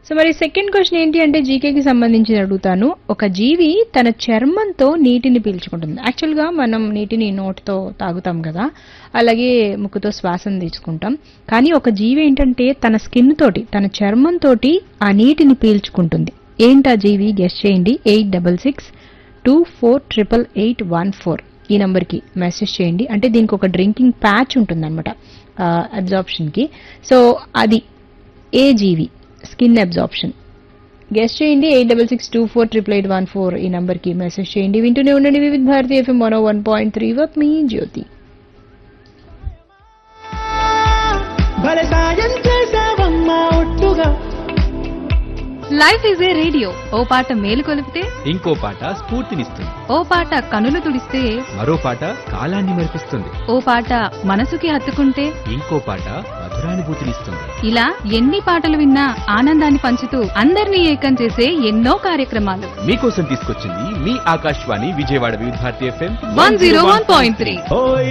so మరి second question ఏంటి అంటే జీకేకి సంబంధించి అడుగుతాను ఒక జీవి తన చర్మంతో నీటిని పీల్చుకుంటుంది యాక్చువల్గా మనం నీటిని నోటితో తాగుతాం కదా అలాగే ముక్కుతో శ్వాసను తీసుకుంటాం కానీ ఒక జీవి ఏంటంటే తన స్కిన్ తోటి తన చర్మం తోటి ఆ నీటిని పీల్చుకుంటుంది ఏంటా జీవి గెస్ట్ చేయండి eight double six two four triple eight one four ఈ నంబర్కి మెసేజ్ చేయండి అంటే దీనికి ఒక డ్రింకింగ్ ప్యాచ్ ఉంటుందన్నమాట అబ్జార్ప్షన్కి సో అది ఏ జీవి స్కిన్ అబ్జార్ప్షన్ గెస్ట్ చేయండి eight double six two four triple eight one four ఈ నంబర్కి మెసేజ్ చేయండి వింటూనే ఉండండి Vividh Bharati FM one one point three వర్క్ మీ జ్యోతి భలే సాయం చేసావమ్మా ఒట్టుగా లైఫ్ ఈజ్ ఏ రేడియో ఓ పాట మేలు కొలిపితే ఇంకో పాట స్ఫూర్తినిస్తుంది ఓ పాట కనులు తుడిస్తే మరో పాట కాలాన్ని మరిపిస్తుంది ఓ పాట మనసుకి హత్తుకుంటే ఇంకో పాట మధురానుభూతినిస్తుంది ఇలా ఎన్ని పాటలు విన్నా ఆనందాన్ని పంచుతూ అందరినీ ఏకం చేసే ఎన్నో కార్యక్రమాలు మీకోసం తీసుకొచ్చింది మీ Akashvani Vijayawada Vividh Bharati FM one zero one point three ఓయ్